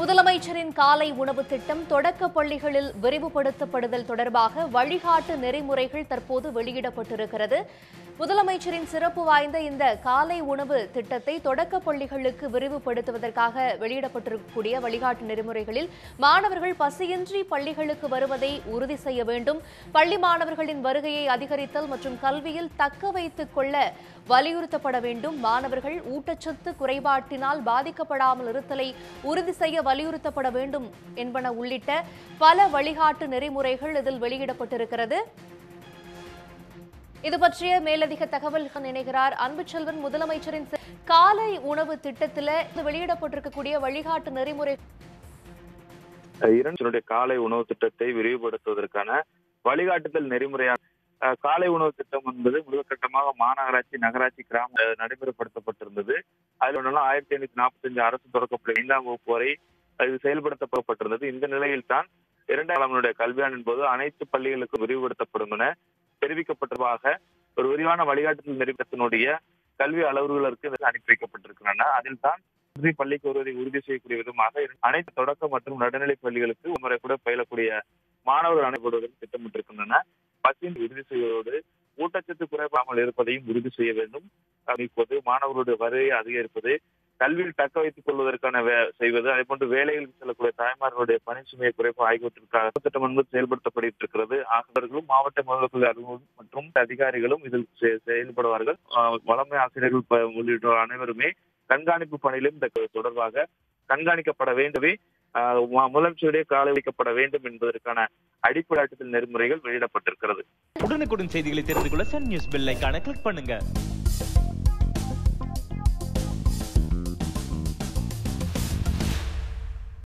முதலமைச்சரின் காலை உணவு திட்டம் தொடக்க பள்ளிகளில் விரிவுபடுத்தப்படுதல் தொடர்பாக வழிகாட்டு நெறிமுறைகள் தற்போது வெளியிடப்பட்டிருக்கிறது முதலமைச்சரின் சிறப்பு வாய்ந்த இந்த காலை உணவு திட்டத்தை தொடக்க பள்ளிகளுக்கு விரிவுபடுத்துவதற்காக வெளியிடப்பட்டிருக்கக்கூடிய வழிகாட்டு நெறிமுறைகளில் மாணவர்கள் பசியின்றி பள்ளிகளுக்கு வருவதை உறுதி செய்ய வேண்டும் பள்ளி மாணவர்களின் வருகையை அதிகரித்தல் மற்றும் கல்வியில் தக்க வைத்துக் கொள்ள வலியுறுத்தப்பட வேண்டும் மாணவர்கள் ஊட்டச்சத்து குறைபாட்டினால் பாதிக்கப்படாமல் இருத்தலை உறுதி செய்ய வலியுறுத்தப்பட வேண்டும் என்பன உள்ளிட்ட பல வழிகாட்டு நெறிமுறைகள் இதில் வெளியிடப்பட்டிருக்கிறது இது பற்றிய மேலதிக தகவல்கள் இணைகிறார் அன்புச்செல்வன் முதலமைச்சரின் சி- காலை உணவு திட்டத்தில் வெளியிடப்பட்டிருக்கக்கூடிய வழிகாட்டு நெறிமுறை இரண்டு காலை உணவு திட்டத்தை விரிவுபடுத்துவதற்கான வழிகாட்டுதல் நெறிமுறையான அஹ், காலை உணவு திட்டம் என்பது முதற்கட்டமாக மாநகராட்சி நகராட்சி கிராம அஹ், நடைமுறைப்படுத்தப்பட்டிருந்தது அதில் ஒன்றெல்லாம் ஆயிரத்தி ஐநூத்தி நாற்பத்தி அஞ்சு அரசு தொடக்கப்பள்ளி ஐந்தாம் வகுப்பு வரை அது செயல்படுத்தப்பட்டிருந்தது இந்த நிலையில் தான் இரண்டாம் தலைமுறையுடைய கல்வியாண்டின் போது அனைத்து பள்ளிகளுக்கும் விரிவுபடுத்தப்படும் என தெரிவிக்கப்பட்டதாக ஒரு விரிவான வழிகாட்டுதல் நெறிமுறைத்தினுடைய கல்வி அலுவலர்களுக்கு இது அனுப்பி வைக்கப்பட்டிருக்கின்றன அதில் தான் இறுதி பள்ளிக்கு வருவதை உறுதி செய்யக்கூடிய விதமாக அனைத்து தொடக்க மற்றும் நடுநிலை பள்ளிகளுக்கு முறை கூட பயிலக்கூடிய மாணவர்கள் அனுப்பிவிடுவதற்கு திட்டமிட்டிருக்கின்றன பசியின் உறுதி செய்வதோடு ஊட்டச்சத்து குறைபாமல் இருப்பதையும் உறுதி செய்ய வேண்டும் இப்போது மாணவர்களுடைய வருகையை அதிகரிப்பது கல்வியில் தக்க வைத்துக் கொள்வதற்கான வே- செய்வது அதே போன்று வேலைகளுக்கு செல்லக்கூடிய தாய்மார்களுடைய பணி சுமையை குறைப்பு ஆகியவற்றிற்காக திட்டம் என்பது செயல்படுத்தப்பட்டு இருக்கிறது ஆசிரியர்களும் மாவட்ட முதல்வர் அலுவலர்கள் மற்றும் அதிகாரிகளும் இதில் செ- செயல்படுவார்கள் ஆஹ் வளமை ஆசிரியர்கள் ப- உள்ளிட்ட அனைவருமே கண்காணிப்பு பணியிலும் இந்த தொடர்பாக கண்காணிக்கப்பட வேண்டுமே ஆஹ் மு- முதலமைச்சருடைய கால வைக்கப்பட வேண்டும் என்பதற்கான அடிப்படை நெறிமுறைகள் வெளியிடப்பட்டிருக்கிறது உடனுக்குடன் செய்திகளை தெரிந்து கொள்ள சன் நியூஸ் பெல் ஐகானை கிளிக் பண்ணுங்க